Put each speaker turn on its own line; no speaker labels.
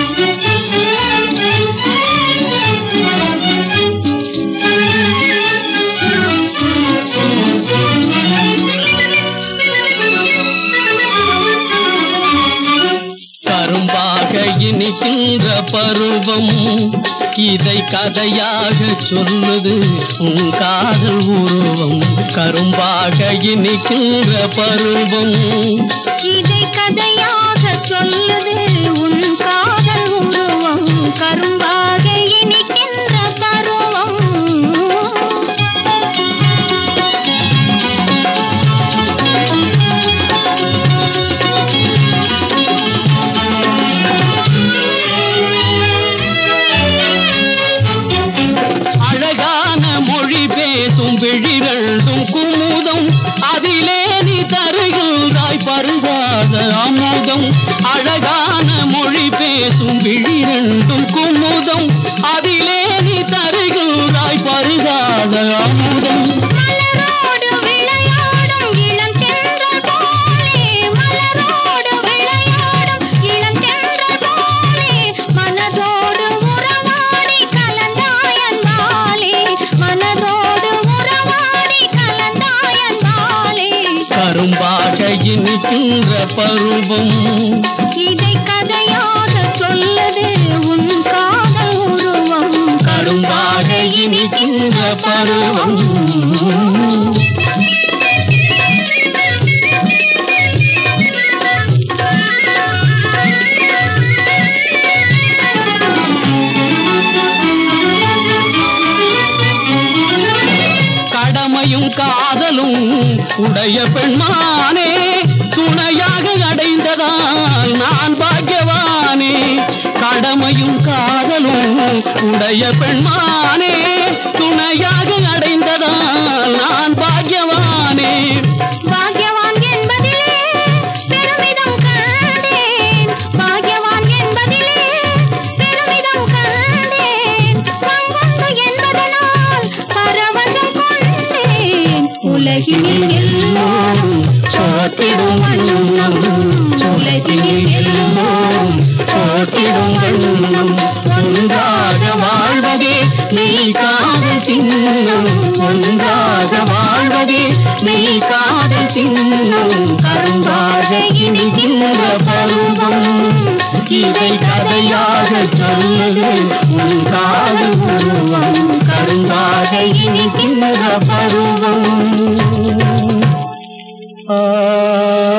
கரும்பாக இனிக்கின்ற பருவம் இதை கதையாக சொல்லுது உன் காதல் உருவம் கரும்பாக இனிக்கின்ற பருவம்
இதை கதையாக சொல்லுது உன் காதல் உருவம் கரும்பாக இனிக்கின்ற பருவம்
அழகான மொழி பேசும் விழிரண்டும் குமுதம் அதிலே நீ தருகின்றாய் பருகாத அமுதம் அழகான மொழி பேசும் விழிரண்டும் குமுதம் அதிலே நீ தருகின்றாய் பருகாத அமுதம்
மலரோடு விளையாடும் இளந்தென்றல் போலே மலரோடு விளையாடும் இளந்தென்றல் போலே மனதோடு உறவாடி கலந்தாயன் மாலே மனதோடு உறவாடி கலந்தாயன் மாலே
கரும்பாக இனிக்கின்ற பருவம்
இதை கதையாக சொல்லது உன் காதல் உருவம்
கரும்பாக இனிக்கின்ற பருவம் கடமையும் காதலும் உடைய பெண்மானே துணையாக அடைந்ததால் நான் பாக்கியவானே கடமையும் காதலும் உடைய பெண்மானே துணையாக அடைந்ததால் நான் பாக்கியவானே
பாக்யவான் என்பதிலே பெருமிதம் கண்டேன் பாக்யவான் என்பதிலே பெருமிதம் கண்டேன் பங்குண்டு என்பதனால் பரவசம் கொண்டேன் உலகினில் எல்லோரும்
சோட்டிடும் வண்ணம் உலகில் எல்லோரும் சோட்டிடும் வண்ணம் ஒன்றாக வாழ்வதே மெய் காதல் சின்னம் ஒன்றாக வாழ்வதே மெய் காதல் சின்னம் கரும்பாக இனிக்கின்ற பருவம் இதை கதையாக சொல்லுது உன் காதல் உருவம் கரும்பாக இனிக்கின்ற பருவம் ஆ